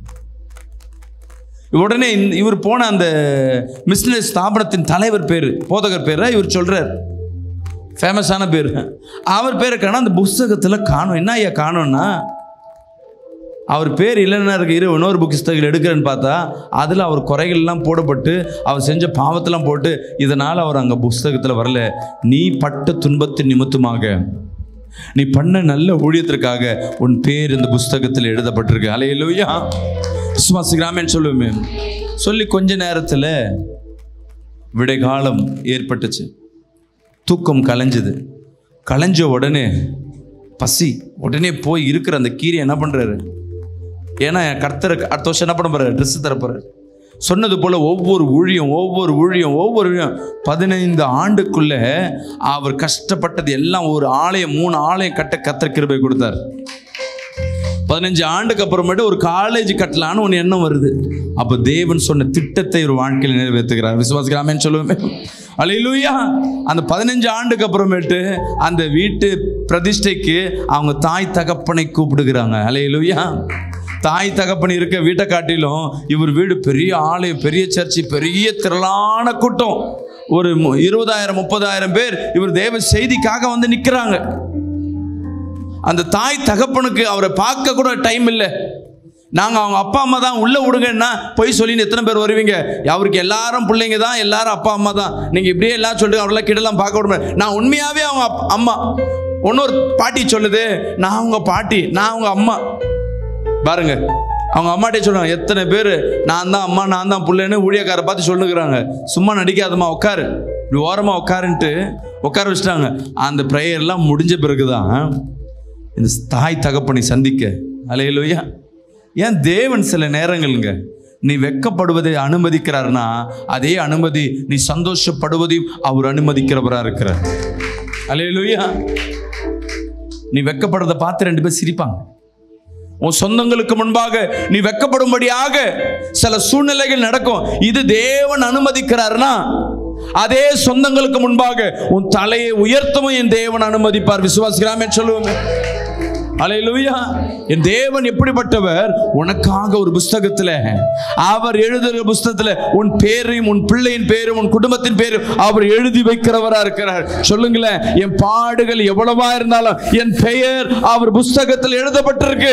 உடனே இந்த- இவர் போன அந்த மிஸ்னரி ஸ்தாபனத்தின் தலைவர் பேர் போதகர் பேரை இவர் சொல்றார் ஃபேமஸான பேர் அவர் பேரை காணோம் அந்த புஸ்தகத்தில் காணும் என்ன ஐயா காணோம்னா அவர் பேர் இல்லைன்னா இருக்கு இரு இன்னொரு புஸ்தகம் எடுக்கிறேன்னு பார்த்தா அதில் அவர் குறைகள்லாம் போடப்பட்டு அவர் செஞ்ச பாவத்தெல்லாம் போட்டு இதனால் அவர் அங்கே புஸ்தகத்தில் வரல நீ பட்ட துன்பத்தின் நிமித்தமாக நீ பண்ண நல்ல ஊழியத்திற்காக உன் பேர் இந்த புஸ்தகத்தில் எழுதப்பட்டிருக்கு அலையிலோயா விசுவாசிக்கிறாமேன்னு சொல்லுவேன் சொல்லி கொஞ்ச நேரத்தில் விடைகாலம் ஏற்பட்டுச்சு தூக்கம் கலைஞ்சது கலைஞ்ச உடனே பசி உடனே போய் இருக்கிற அந்த கீரை என்ன பண்ணுறாரு ஏன்னா கர்த்தருக்கு அடுத்த வருஷம் என்ன பண்ண போறாரு ட்ரெஸ் தரப்போறாரு சொன்னது போல ஒவ்வொரு ஊழியம் ஒவ்வொரு ஊழியம் ஒவ்வொரு ஊழியம் பதினைந்து ஆண்டுக்குள்ள அவர் கஷ்டப்பட்டது எல்லாம் ஒரு ஆலயம் மூணு ஆலயம் கட்ட கத்தர் கிருபை கொடுத்தார் பதினஞ்சு ஆண்டுக்கு அப்புறமேட்டு ஒரு காலேஜ் கட்டலான்னு ஒன்று எண்ணம் வருது அப்போ தேவன் சொன்ன திட்டத்தை ஒரு வாழ்க்கையில் நிறைவேற்றுகிறார் விசுவாசிக்கிறாமேன்னு சொல்லுவோமே அலையிலூயா அந்த பதினஞ்சு ஆண்டுக்கு அப்புறமேட்டு அந்த வீட்டு பிரதிஷ்டைக்கு அவங்க தாய் தகப்பனை கூப்பிடுகிறாங்க அலையிலூயா தாய் தகப்பன் இருக்க வீட்டை காட்டிலும் இவர் வீடு பெரிய ஆலயம் பெரிய சர்ச்சு பெரிய திரளான கூட்டம் ஒரு மு- இருபதாயிரம் முப்பதாயிரம் பேர் இவர் தேவ செய்திக்காக வந்து நிற்கிறாங்க அந்த தாய் தகப்பனுக்கு அவரை பார்க்க கூட டைம் இல்லை நாங்கள் அவங்க அப்பா அம்மா தான் உள்ளே விடுங்கன்னா போய் சொல்லின்னு எத்தனை பேர் வருவீங்க அவருக்கு எல்லாரும் பிள்ளைங்க தான் எல்லாரும் அப்பா அம்மா தான் நீங்கள் இப்படியே எல்லாம் சொல்லிட்டு அவரெல்லாம் கிட்டலாம் பார்க்க விட முடியாது. நான் உண்மையாகவே அவங்க அப்- அம்மா இன்னொரு பாட்டி சொல்லுது நான் அவங்க பாட்டி நான் அவங்க அம்மா பாருங்க அவங்க அம்மாட்டே சொல்றாங்க எத்தனை பேர் நான் தான் அம்மா நான் தான் பிள்ளைன்னு ஊழியக்காரை பார்த்து சொல்லுகிறாங்க சும்மா நடிக்காதம்மா உட்காரு இப்படி ஓரமாக உட்காருன்ட்டு உட்கார வச்சுட்டாங்க அந்த ப்ரேயர்லாம் முடிஞ்ச பிறகுதான் இந்த தாய் தகப்பனை சந்திக்க அலையலோயா ஏன் தேவன் சில நேரங்களுங்க நீ வெட்கப்படுவதை அனுமதிக்கிறார்னா அதே அனுமதி நீ சந்தோஷப்படுவதையும் அவர் அனுமதிக்கிறவரா இருக்கிறார் அலையலோயா நீ வெட்கப்படுறத பார்த்து ரெண்டு பேர் சிரிப்பாங்க உன் சொந்தங்களுக்கு முன்பாக நீ வெக்கப்படும்படியாக சில சூழ்நிலைகள் நடக்கும் இது தேவன் அனுமதிக்கிறார்னா அதே சொந்தங்களுக்கு முன்பாக உன் தலையை உயர்த்தவும் என் தேவன் அனுமதிப்பார் விசுவாசிக்கிறாமே சொல்லுவோமே அலையிலுயா என் தேவன் எப்படிப்பட்டவர் உனக்காக ஒரு புஸ்தகத்துல அவர் எழுதுகிற புஸ்தகத்துல உன் பேரையும் உன் பிள்ளையின் பேரும் உன் குடும்பத்தின் பேரும் அவர் எழுதி வைக்கிறவரா இருக்கிறார் சொல்லுங்களேன் என் பாடுகள் எவ்வளவா இருந்தாலும் என் பெயர் அவர் புஸ்தகத்தில் எழுதப்பட்டிருக்கு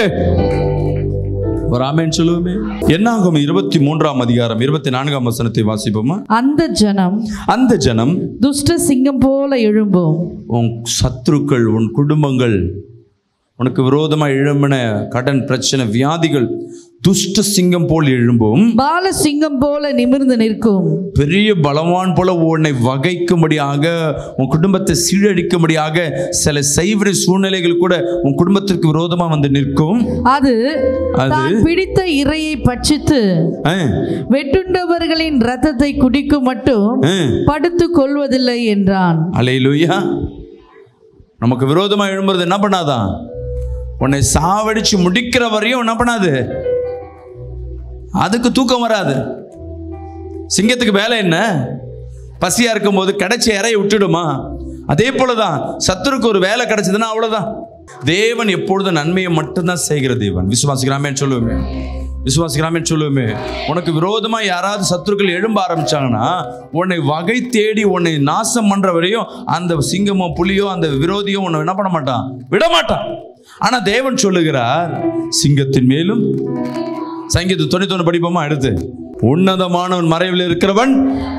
ஒரு ஆமேன் சொல்லுவோமே என்னாகும் இருபத்தி மூன்றாம் அதிகாரம் இருபத்தி நான்காம் வசனத்தை வாசிப்போமா அந்த ஜனம் அந்த ஜனம் துஷ்ட சிங்கம் போல எழும்பும் உன் சத்துருக்கள் உன் குடும்பங்கள் உனக்கு விரோதமாக எழும்பின கடன் பிரச்சனை வியாதிகள் துஷ்ட சிங்கம் போல் எழும்பும் பால சிங்கம் போல நிமிர்ந்து நிற்கும் பெரிய பலவான் போல உன்னை வகைக்கும்படியாக உன் குடும்பத்தை சீழடிக்கும்படியாக சில செய்வரை சூழ்நிலைகள் கூட உன் குடும்பத்திற்கு விரோதமா வந்து நிற்கும் அது அது- தான் பிடித்த இரையை பட்சித்து ஆ, வெட்டுண்டவர்களின் ரத்தத்தை குடிக்கும் மட்டும் ஆ. படுத்து கொள்வதில்லை என்றான் அல்லேலூயா நமக்கு விரோதமா எழும்புறது என்ன பண்ணாதான் உன்னை சாவடிச்சு முடிக்கிற வரையும் என்ன பண்ணாது அதுக்கு தூக்கம் வராது சிங்கத்துக்கு வேலை என்ன பசியா இருக்கும்போது கிடைச்ச இறைய விட்டுடுமா அதே போலதான் சத்துருக்கு ஒரு வேலை கிடைச்சதுன்னா அவ்வளவுதான் தேவன் எப்பொழுதும் நன்மையை மட்டும்தான் செய்கிற தேவன் விசுவாசிக்கிறாமேன்னு சொல்லுவோமே விசுவாசிக்கிறாமேன்னு சொல்லுவோமே உனக்கு விரோதமா யாராவது சத்துருக்கள் எழும்ப ஆரம்பிச்சாங்கன்னா உன்னை வகை தேடி உன்னை நாசம் பண்ற வரையும் அந்த சிங்கமோ புலியோ அந்த விரோதியோ உன்னை என்ன பண்ண மாட்டான் விட மாட்டான் ஆனா தேவன் சொல்லுகிறார் சிங்கத்தின் மேலும் சங்கீத தொண்ணூத்தொன்னு படிப்போமா அடுத்து உன்னதமானவன் மறைவில் இருக்கிறவன்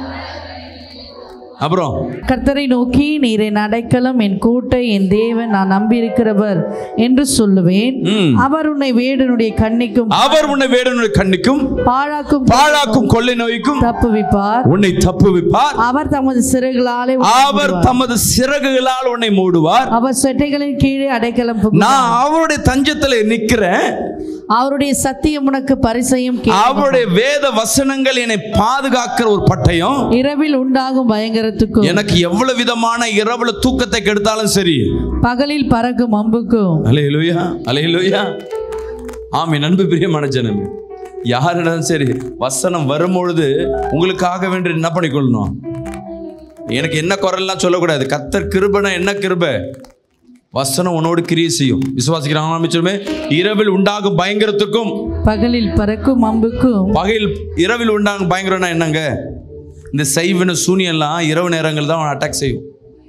அப்புறம் கர்த்தரை நோக்கி நீர் என் அடைக்கலம் என் கோட்டை என் தேவன் நான் நம்பியிருக்கிறவர் என்று சொல்லுவேன் ம். அவர் உன்னை வேடனுடைய கண்ணிக்கும் அவர் உன்னை வேடனுடைய கண்ணுக்கும் பாழாக்கும் பாழாக்கும் கொள்ளை நோய்க்கும் தப்புவிப்பார் உன்னை தப்புவிப்பார் அவர் தமது சிறகுகளாலே உன்னை அவர் மூடுவார். தமது சிறகுகளால் உன்னை மூடுவார் அவர் செட்டைகளின் கீழே அடைக்கலம் புகுவார். நான் அவருடைய தஞ்சத்துல நிக்கிறேன் அவருடைய சத்தியம் உனக்கு பரிசையும் கே- அவருடைய வேத வசனங்கள் என்னை பாதுகாக்கிற ஒரு பட்டயம் இரவில் உண்டாகும் பயங்கரத்துக்கும் எனக்கு எவ்வளவு விதமான இரவுல தூக்கத்தை கெடுத்தாலும் சரி பகலில் பறக்கும் அம்புக்கும் அலையலுயா அலையலுயா ஆமே நண்பு பிரியமான ஜனமே யாரிடம் சரி வசனம் வரும்பொழுது உங்களுக்காக வேண்டி என்ன பண்ணிக்கொள்ளணும் எனக்கு என்ன குரல்லாம் சொல்லக்கூடாது கத்தர் கிருபனா என்ன கிருபை வசனம் உன்னோடு கிரியை செய்யும் விசுவாசிக்கிறாங்க ஆரம்பிச்சிருமே இரவில் உண்டாகும் பயங்கரத்துக்கும் பகலில் பறக்கும் அம்புக்கும் பகையில் இரவில் உண்டாகும் பயங்கரம்னா என்னங்க இந்த சைவன சூனியெல்லாம் இரவு நேரங்கள் தான் அட்டாக் செய்யும்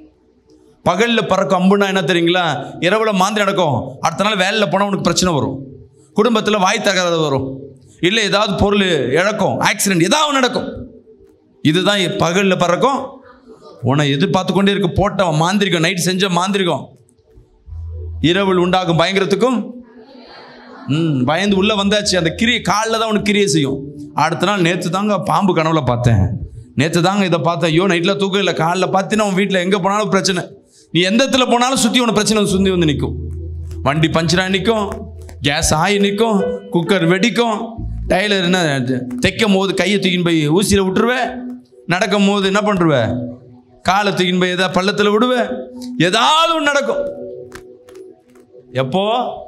பகலில் பறக்கும் அம்புனா என்ன தெரியுங்களா இரவுல மாந்தி நடக்கும் அடுத்த நாள் வேலையில் போனால் உனக்கு பிரச்சனை வரும் குடும்பத்தில் வாய் தகராறு வரும் இல்லை ஏதாவது பொருள் இழக்கும் ஆக்சிடென்ட் ஏதாவது நடக்கும் இதுதான் பகலில் பறக்கும் உன்னை எதிர்பார்த்து கொண்டே இருக்க போட்ட மாந்திரிகம் நைட் செஞ்ச மாந்திரிகம் இரவில் உண்டாகும் பயங்கரத்துக்கும் ம் பயந்து உள்ளே வந்தாச்சு அந்த கிரியை காலில் தான் உனக்கு கிரியை செய்யும் அடுத்த நாள் நேற்று தாங்க பாம்பு கனவுல பார்த்தேன் நேற்று தாங்க இதை பார்த்தேன் ஐயோ நைட்டில் தூக்கம் இல்லை காலில் பார்த்தீங்கன்னா உன் வீட்டில் எங்கே போனாலும் பிரச்சனை நீ எந்த இடத்துல போனாலும் சுற்றி உனக்கு பிரச்சனை வந்து சுற்றி வந்து நிற்கும் வண்டி பஞ்சராக நிற்கும் கேஸ் ஆகி நிற்கும் குக்கர் வெடிக்கும் டைலர் என்ன தைக்கும் போது கையை தூக்கின்னு போய் ஊசியில் விட்டுருவேன் நடக்கும் போது என்ன பண்ணுருவ காலை தூக்கின்னு போய் ஏதாவது பள்ளத்தில் விடுவேன் ஏதாவது ஒன்று நடக்கும் எப்போ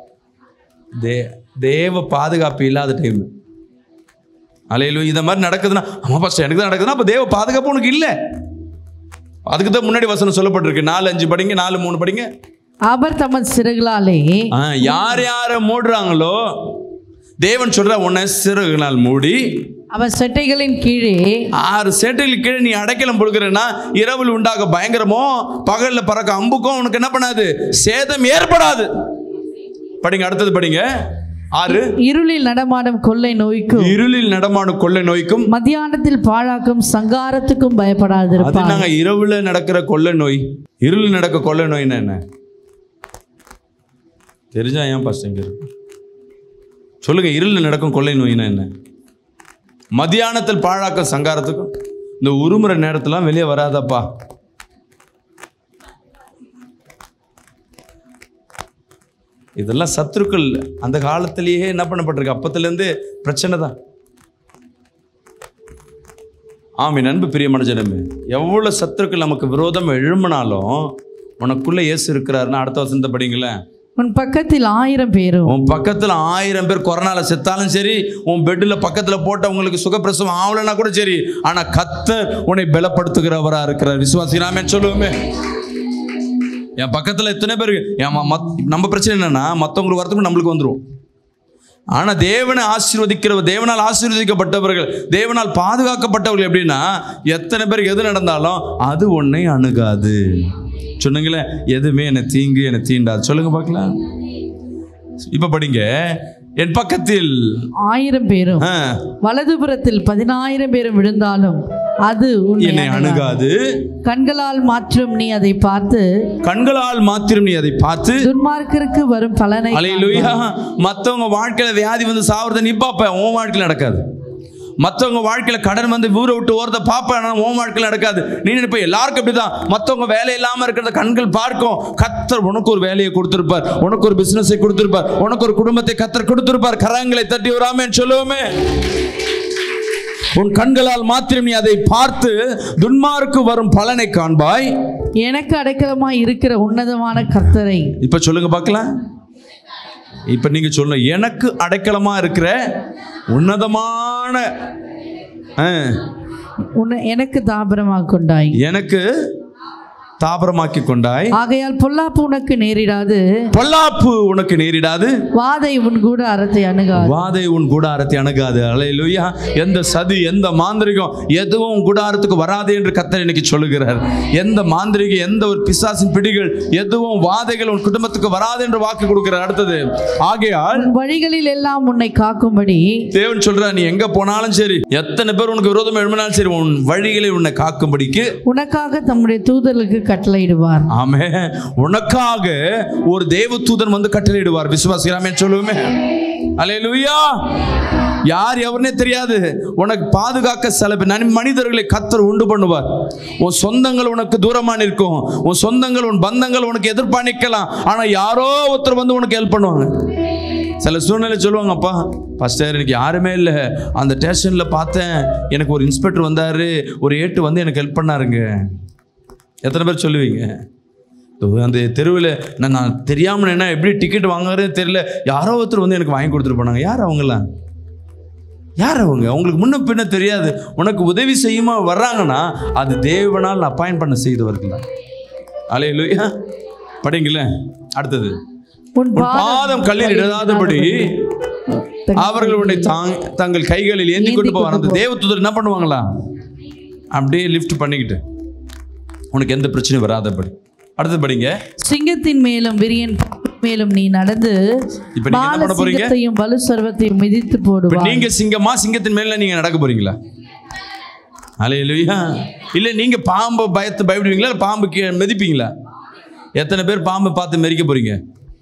தே தேவ பாதுகாப்பு இல்லாத டைம் அலையிலு இந்த மாதிரி நடக்குதுன்னா ஆமா பாஸ்டர் எனக்கு தான் நடக்குதுன்னா அப்போ தேவ பாதுகாப்பு உனக்கு இல்லை அதுக்கு தான் முன்னாடி வசனம் சொல்லப்பட்டிருக்கு நாலு அஞ்சு படிங்க நாலு மூணு படிங்க அவர் தமது சிறகுளாலே ஆ, யார் யாரை மூடுறாங்களோ தேவன் சொல்ற உன்னை சிறகுனால் மூடி அவர் செட்டைகளின் கீழே ஆறு சேட்டைகளுக்கு கீழே நீ அடைக்கலம் கொடுக்குறேன்னா இரவில் உண்டாக பயங்கரமோ பகல்ல பறக்க அம்புக்கும் உனக்கு என்ன பண்ணாது சேதம் ஏற்படாது படிங்க அடுத்தது படிங்க ஆறு இருளில் நடமாடும் கொள்ளை நோய்க்கும் இருளில் நடமாடும் கொள்ளை நோய்க்கும் மத்தியானத்தில் பாழாக்கும் சங்காரத்துக்கும் அது பயப்படாதிருப்பார் நாங்க இரவுல நடக்கிற கொள்ளை நோய் இருள் நடக்க கொள்ளை நோய்னா என்ன தெரிஞ்சா ஏன் பசங்க சொல்லுங்க இருளில் நடக்கும் கொள்ளை நோய்னா என்ன மதியானத்தில் பாழாக்க சங்காரத்துக்கும் இந்த உருமுறை நேரத்துலாம் வெளியே வராதப்பா இதெல்லாம் சத்துருக்கள் அந்த காலத்திலேயே என்ன பண்ணப்பட்டிருக்கு அப்பத்திலேருந்து பிரச்சனை தான் ஆமீன் அன்பு பிரியமான ஜனமே எவ்வளோ சத்துருக்கள் நமக்கு விரோதம் எழும்பினாலும் உனக்குள்ள இயேசு இருக்கிறாருன்னா அடுத்த வசனத்தை படிங்களேன் உன் பக்கத்தில் ஆயிரம் பேரும் உன் பக்கத்தில் ஆயிரம் பேர் கொரோனால செத்தாலும் சரி உன் பெட்டில் பக்கத்தில் போட்டவங்களுக்கு சுகப்பிரசவம் ஆகலைன்னா கூட சரி ஆனால் கத்தர் உன்னை பலப்படுத்துகிறவரா இருக்கிறார் விசுவாசிராமேன்னு சொல்லுவோமே என் பக்கத்தில் எத்தனை பேர் என் ம- மத்- நம்ம பிரச்சனை என்னன்னா மற்றவங்களுக்கு வரதுக்கு நம்மளுக்கு வந்துடும் ஆனால் தேவனை ஆசீர்வதிக்கிறவர் தேவனால் ஆசீர்வதிக்கப்பட்டவர்கள் தேவனால் பாதுகாக்கப்பட்டவர்கள் எப்படின்னா எத்தனை பேருக்கு எது நடந்தாலும் அது உன்னை அணுகாது சொன்னீங்களே எதுவுமே என்னை தீங்கு என்னை தீண்டாது சொல்லுங்க பார்க்கலாம் இப்போ படிங்க என் பக்கத்தில் ஆயிரம் பேரும் ஆ, வலதுபுறத்தில் பதினாயிரம் பேரும் விழுந்தாலும் அது உன்னை என்னை அணுகாது. அணுகாது கண்களால் மாற்றும் நீ அதை பார்த்து கண்களால் மாத்திரம் நீ அதை பார்த்து துன்மார்க்கருக்கு வரும் பலனை அலையிலுயா மற்றவங்க வாழ்க்கையில வியாதி வந்து சாவறத நீ பார்ப்ப உன் வாழ்க்கையில் நடக்காது மற்றவங்க வாழ்க்கையில கடன் வந்து ஊரை விட்டு ஓரத பார்ப்ப ஆனால் உன் வாழ்க்கையில் நடக்காது நீ நினைப்ப எல்லாருக்கும் அப்படிதான் மற்றவங்க வேலை இல்லாம இருக்கிறத கண்கள் பார்க்கும் கத்தர் உனக்கு ஒரு வேலையை கொடுத்திருப்பார் உனக்கு ஒரு பிசினஸை கொடுத்திருப்பார் உனக்கு ஒரு குடும்பத்தை கத்தர் கொடுத்திருப்பார் கரங்களை தட்டி வராமேன்னு சொல்லுவோமே உன் கண்களால் மாத்திரம் நீ அதை பார்த்து துன்மாருக்கு வரும் பலனை காண்பாய் எனக்கு அடைக்கலமாய் இருக்கிற உன்னதமான கர்த்தரை இப்ப சொல்லுங்க பார்க்கலாம் இப்ப நீங்க சொல்லுங்க எனக்கு அடைக்கலமா இருக்கிற உன்னதமான ஆ, உன்னை எனக்கு தாபரமாக கொண்டாய் எனக்கு தாபரமாக்கி கொண்டாய் ஆகையால் பொல்லாப்பு உனக்கு நேரிடாது பொல்லாப்பு உனக்கு நேரிடாது வாதை உன் கூட அறத்தை அணுகாது வாதை உன் கூடாரத்தை அணுகாது அலையிலுயா எந்த சதி எந்த மாந்திரிகம் எதுவும் உன் கூடாரத்துக்கு வராது என்று கத்தர் இன்னைக்கு சொல்லுகிறார் எந்த மாந்திரிகம் எந்த ஒரு பிசாசின் பிடிகள் எதுவும் வாதைகள் உன் குடும்பத்துக்கு வராது என்று வாக்கு கொடுக்கிறார் அடுத்தது ஆகையால் உன் வழிகளில் எல்லாம் உன்னை காக்கும்படி தேவன் சொல்றா நீ எங்க போனாலும் சரி எத்தனை பேர் உனக்கு விரோதம் எழுப்பினாலும் சரி உன் வழிகளை உன்னை காக்கும்படிக்கு உனக்காக தம்முடைய தூதர்களுக்கு கட்டளையிடுவார் ஆமே உனக்காக ஒரு தேவதூதன் வந்து கட்டளையிடுவார் விசுவாசிக்கிறாமே சொல்லுவோமே அலையலுயா யார் எவருனே தெரியாது உனக்கு பாதுகாக்க சில பேர் நனி- மனிதர்களை கத்தர் உண்டு பண்ணுவார் உன் சொந்தங்கள் உனக்கு தூரமா நிற்கும் உன் சொந்தங்கள் உன் பந்தங்கள் உனக்கு எதிர்ப்பா நிற்கலாம் ஆனா யாரோ ஒருத்தர் வந்து உனக்கு ஹெல்ப் பண்ணுவாங்க சில சூழ்நிலை சொல்லுவாங்கப்பா பாஸ்டர் எனக்கு யாருமே இல்லை அந்த ஸ்டேஷனில் பார்த்தேன் எனக்கு ஒரு இன்ஸ்பெக்டர் வந்தார் ஒரு ஏட்டு வந்து எனக்கு ஹெல்ப் பண்ணாருங்க எத்தனை பேர் சொல்லுவீங்க இதோ அந்த தெருவில் நான் நான் தெரியாமல் என்ன எப்படி டிக்கெட் வாங்குறதுன்னு தெரியல யாரோ ஒருத்தர் வந்து எனக்கு வாங்கி கொடுத்துட்டு போனாங்க யார் அவங்களாம் யார் அவங்க அவங்களுக்கு முன்ன பின்ன தெரியாது உனக்கு உதவி செய்யுமா வர்றாங்கன்னா அது தேவனால் அப்பாயின் பண்ண செய்தவர்கள் அலையிலுயா படிங்களேன் அடுத்தது உன் உன் பாதம் கல்லில் இடாதபடி அவர்கள் உன்னை தாங் தங்கள் கைகளில் ஏந்தி கொண்டு போவார் அந்த தேவதூதர் என்ன பண்ணுவாங்களா அப்படியே லிஃப்ட் பண்ணிக்கிட்டு உனக்கு எந்த பிரச்சனையும் வராதபடி அடுத்து படிங்க சிங்கத்தின் மேலும் விரியன் மேலும் நீ நடந்து இப்ப நீங்க என்ன பால பண்ண போறீங்க? சிங்கத்தையும் வலு சர்வத்தையும் மிதித்து இப்ப போடுவார் நீங்க சிங்கமா சிங்கத்தின் மேல நீங்க நடக்க போறீங்களா அலையிலுயா இல்ல நீங்க பாம்பு பயத்து பயப்படுவீங்களா இல்ல பாம்பு கீழே மிதிப்பீங்களா எத்தனை பேர் பாம்பு பார்த்து மெரிக்க போறீங்க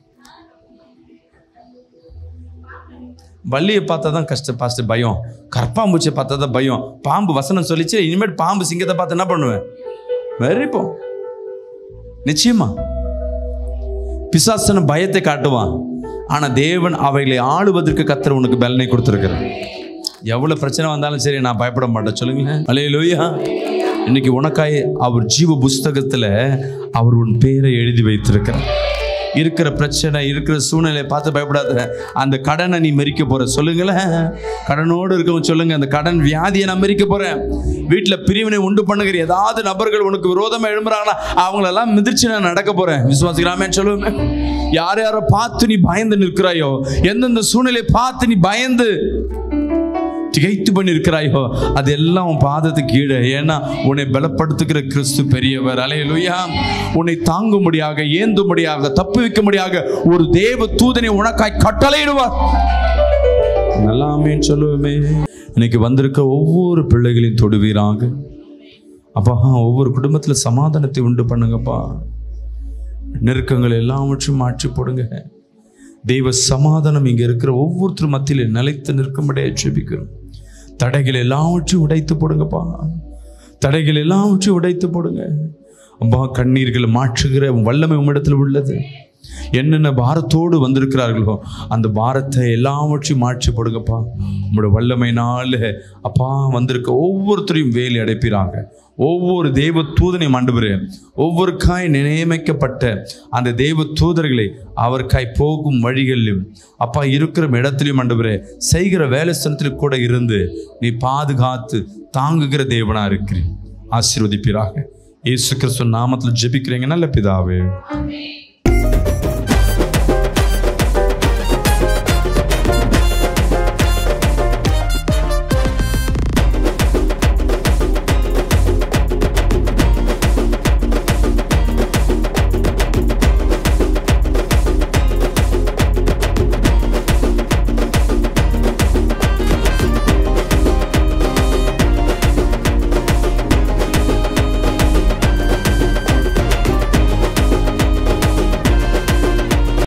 வள்ளியை பார்த்தா தான் கஷ்டம் பாஸ்ட் பயம் கற்பாம்பூச்சியை பார்த்தா தான் பயம் பாம்பு வசனம் சொல்லிச்சு இனிமேல் பாம்பு சிங்கத்தை பார்த்து என்ன பண்ணுவேன் வெறிப்போம் நிச்சயமா பிசாசன பயத்தை காட்டுவான் ஆனா தேவன் அவைகளை ஆளுவதற்கு கத்தர் உனக்கு பலனை கொடுத்துருக்கிறார் எவ்வளவு பிரச்சனை வந்தாலும் சரி நான் பயப்பட மாட்டேன் சொல்லுங்களேன் அலையலூயா இன்னைக்கு உனக்காய் அவர் ஜீவ புஸ்தகத்துல அவர் உன் பேரை எழுதி வைத்திருக்கிறார் இருக்கிற பிரச்சனை இருக்கிற சூழ்நிலையை பார்த்து பயப்படாத அந்த கடனை நீ மெரிக்க போற சொல்லுங்களேன் கடனோடு இருக்கவங்க சொல்லுங்க அந்த கடன் வியாதியை நான் மெரிக்க போறேன் வீட்டில் பிரிவினை உண்டு பண்ணுகிற ஏதாவது நபர்கள் உனக்கு விரோதமா எழும்புறாங்களா அவங்களெல்லாம் மிதிச்சு நான் நடக்க போறேன் விசுவாசிக்கலாமே சொல்லுவேன் யார் யாரை பார்த்து நீ பயந்து நிற்கிறாயோ எந்தெந்த சூழ்நிலையை பார்த்து நீ பயந்து திகைத்து பண்ணி இருக்கிறாயோ அதெல்லாம் உன் பாதத்துக்கு கீழே ஏன்னா உன்னை பலப்படுத்துகிற கிறிஸ்து பெரியவர் அலையலுயா உன்னை தாங்கும்படியாக ஏந்தும்படியாக தப்பு வைக்கும்படியாக ஒரு தேவ தூதனை உனக்காய் கட்டளையிடுவார் நல்லாமேன்னு சொல்லுவோமே இன்னைக்கு வந்திருக்க ஒவ்வொரு பிள்ளைகளையும் தொடுவீராக அப்பா ஒவ்வொரு குடும்பத்தில் சமாதானத்தை உண்டு பண்ணுங்கப்பா நெருக்கங்கள் எல்லாவற்றையும் மாற்றி போடுங்க தெய்வ சமாதானம் இங்கே இருக்கிற ஒவ்வொருத்தரும் மத்தியில் நிலைத்து நிற்கும்படியே ஜெபிக்கிறோம் தடைகள் எல்லாவற்றையும் உடைத்து போடுங்கப்பா தடைகள் எல்லாவற்றையும் உடைத்து போடுங்க அப்பா கண்ணீர்கள் மாற்றுகிற வல்லமை உம்மிடத்தில் உள்ளது என்னென்ன பாரத்தோடு வந்திருக்கிறார்களோ அந்த பாரத்தை எல்லாவற்றையும் மாற்றி போடுங்கப்பா உங்களோட வல்லமைனால அப்பா வந்திருக்க ஒவ்வொருத்தரையும் வேலி அடைப்பீராங்க ஒவ்வொரு தெய்வ தூதனையும் ஆண்டவரே ஒவ்வொரு காய் நியமிக்கப்பட்ட அந்த தெய்வ தூதர்களை அவர் காய் போகும் வழிகளிலும் அப்பா இருக்கிற இடத்திலும் ஆண்டவரே செய்கிற வேலை ஸ்தலத்திலும் கூட இருந்து நீ பாதுகாத்து தாங்குகிற தேவனா இருக்கிறீர் ஆசீர்வதிப்பீராக இயேசு கிறிஸ்து நாமத்தில் ஜெபிக்கிறீங்க நல்ல பிதாவே